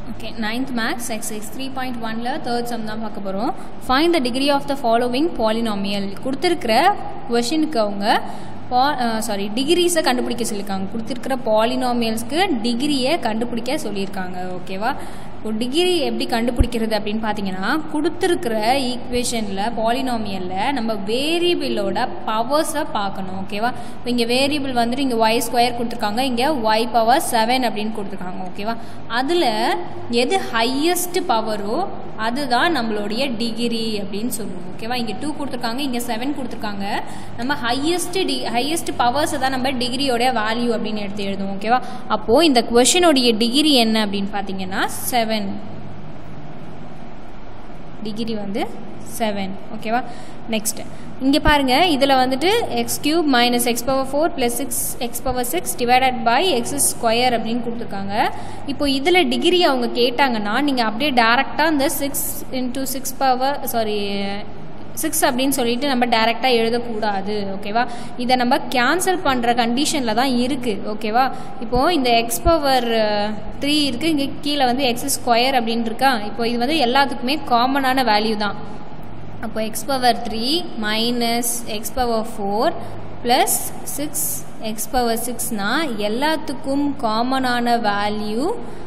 okay ninth maths exercise three point ஒனில் third sum தான் பார்க்க போகிறோம் find the degree of the following polynomial கொடுத்துருக்கிற கொஷினுக்கு அவங்க பா சாரி டிகிரிஸை கண்டுபிடிக்க சொல்லியிருக்காங்க கொடுத்துருக்கிற பாலினாமியல்ஸ்க்கு டிகிரியை கண்டுபிடிக்க சொல்லியிருக்காங்க ஓகேவா இப்போ டிகிரி எப்படி கண்டுபிடிக்கிறது அப்படின்னு பார்த்தீங்கன்னா கொடுத்துருக்கிற ஈக்குவேஷனில் பாலினாமியலில் நம்ம வேரியபிளோட பவர்ஸை பார்க்கணும் ஓகேவா இப்போ இங்கே வேரியபிள் வந்துட்டு இங்கே ஒய் ஸ்கொயர் கொடுத்துருக்காங்க இங்கே ஒய் பவர் செவன் அப்படின்னு கொடுத்துருக்காங்க ஓகேவா அதில் எது ஹையஸ்ட் பவரோ அதுதான் நம்மளுடைய டிகிரி அப்படின்னு சொல்லுவோம் ஓகேவா இங்கே டூ கொடுத்துருக்காங்க இங்கே செவன் கொடுத்துருக்காங்க நம்ம ஹையஸ்ட் டி ஹையஸ்ட் பவர்ஸை தான் நம்ம டிகிரியோட வேல்யூ அப்படின்னு எடுத்து எழுதுவோம் ஓகேவா அப்போது இந்த கொஷினோடைய டிகிரி என்ன அப்படின்னு பார்த்தீங்கன்னா செவன் டிகிரி வந்து செவன் ஓகேவா நெக்ஸ்ட் இங்கே பாருங்கள் இதில் வந்துட்டு x cube minus x power four plus six x power six divided by x square அப்படின்னு கொடுத்துருக்காங்க இப்போ இதில் டிகிரி அவங்க கேட்டாங்கன்னா நீங்கள் அப்படியே டேரெக்டாக இந்த six into six power sorry six அப்படின்னு சொல்லிட்டு நம்ம டேரெக்டாக எழுதக்கூடாது ஓகேவா இதை நம்ம கேன்சல் பண்ணுற கண்டிஷனில் தான் இருக்குது ஓகேவா இப்போது இந்த எக்ஸ் பவர் த்ரீ இருக்குது இங்கே கீழே வந்து எக்ஸ் ஸ்கொயர் அப்படின்னு இருக்கா இப்போ இது வந்து எல்லாத்துக்குமே காமனான வேல்யூ தான் அப்போ x power three minus x power four plus six x power சிக்ஸ்னால் எல்லாத்துக்கும் காமனான வேல்யூ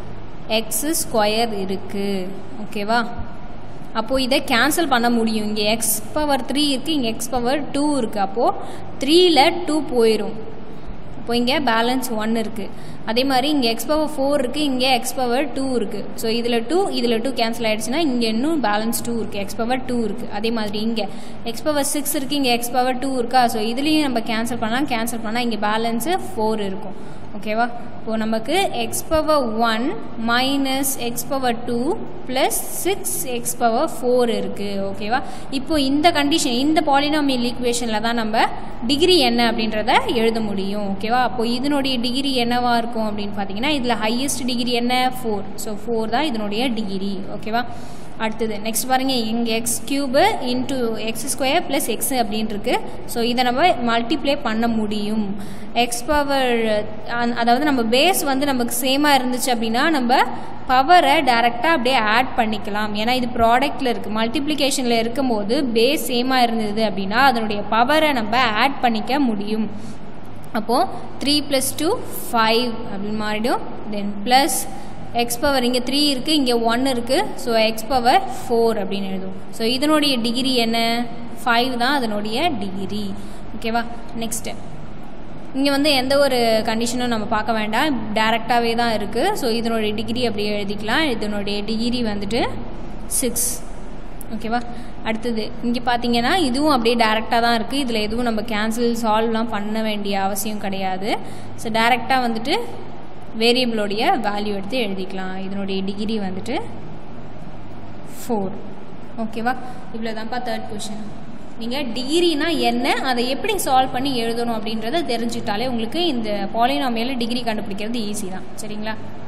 எக்ஸ் ஸ்கொயர் இருக்குது ஓகேவா அப்போது இதை கேன்சல் பண்ண முடியும் இங்கே எக்ஸ் பவர் த்ரீ இருக்குது இங்கே எக்ஸ் பவர் டூ இருக்குது அப்போது த்ரீயில் டூ போயிடும் இப்போ இங்கே பேலன்ஸ் ஒன் இருக்குது அதே மாதிரி இங்கே எக்ஸ் பவர் ஃபோர் இருக்குது இங்கே எக்ஸ் பவர் டூ இருக்குது ஸோ இதில் டூ இதில் டூ கேன்சல் ஆகிடுச்சுன்னா இங்கே இன்னும் பேலன்ஸ் டூ இருக்குது எக்ஸ் பவர் டூ இருக்குது அதே மாதிரி இங்கே எக்ஸ் பவர் சிக்ஸ் இருக்குது இங்கே எக்ஸ் பவர் டூ இருக்கா ஸோ இதுலேயும் நம்ம கேன்சல் பண்ணலாம் கேன்சல் பண்ணால் இங்கே பேலன்ஸு ஃபோர் இருக்கும் ஓகேவா இப்போது நமக்கு x power one minus x power two plus six x power four இருக்குது ஓகேவா இப்போ இந்த கண்டிஷன் இந்த பாலினாமியல் ஈக்குவேஷனில் தான் நம்ம டிகிரி என்ன அப்படின்றத எழுத முடியும் ஓகேவா அப்போ இதனுடைய டிகிரி என்னவா இருக்கும் அப்படின்னு பார்த்தீங்கன்னா இதில் ஹையஸ்ட் டிகிரி என்ன ஃபோர் ஸோ ஃபோர் தான் இதனுடைய டிகிரி ஓகேவா அடுத்தது நெக்ஸ்ட் பாருங்க இங்கே x cube into x square plus x அப்படின்னு இருக்கு ஸோ இதை நம்ம மல்டிப்ளை பண்ண முடியும் எக்ஸ் பவர் அதாவது நம்ம பேஸ் வந்து நமக்கு சேமாக இருந்துச்சு அப்படின்னா நம்ம பவரை டைரெக்டாக அப்படியே ஆட் பண்ணிக்கலாம் ஏன்னா இது ப்ராடக்டில் இருக்குது மல்டிப்ளிகேஷனில் இருக்கும்போது பேஸ் சேமாக இருந்தது அப்படின்னா அதனுடைய பவரை நம்ம ஆட் பண்ணிக்க முடியும் அப்போது த்ரீ ப்ளஸ் டூ ஃபைவ் அப்படின்னு மாறிடும் தென் ப்ளஸ் எக்ஸ் பவர் இங்கே த்ரீ இருக்குது இங்கே ஒன் இருக்குது ஸோ எக்ஸ் பவர் ஃபோர் அப்படின்னு எழுதும் ஸோ இதனுடைய டிகிரி என்ன ஃபைவ் தான் அதனுடைய டிகிரி ஓகேவா நெக்ஸ்ட்டு இங்கே வந்து எந்த ஒரு கண்டிஷனும் நம்ம பார்க்க வேண்டாம் டேரெக்டாகவே தான் இருக்குது ஸோ இதனுடைய டிகிரி அப்படியே எழுதிக்கலாம் இதனுடைய டிகிரி வந்துட்டு சிக்ஸ் ஓகேவா அடுத்தது இங்கே பார்த்தீங்கன்னா இதுவும் அப்படியே டேரெக்டாக தான் இருக்குது இதில் எதுவும் நம்ம கேன்சல் சால்வ்லாம் பண்ண வேண்டிய அவசியம் கிடையாது ஸோ டேரெக்டாக வந்துட்டு வேரியபிளோடைய வேல்யூ எடுத்து எழுதிக்கலாம் இதனுடைய டிகிரி வந்துட்டு ஃபோர் ஓகேவா இவ்வளோ தான்ப்பா தேர்ட் கொஷின் நீங்கள் டிகிரினா என்ன அதை எப்படி சால்வ் பண்ணி எழுதணும் அப்படின்றத தெரிஞ்சுட்டாலே உங்களுக்கு இந்த பாலினாமியில் டிகிரி கண்டுபிடிக்கிறது ஈஸி தான் சரிங்களா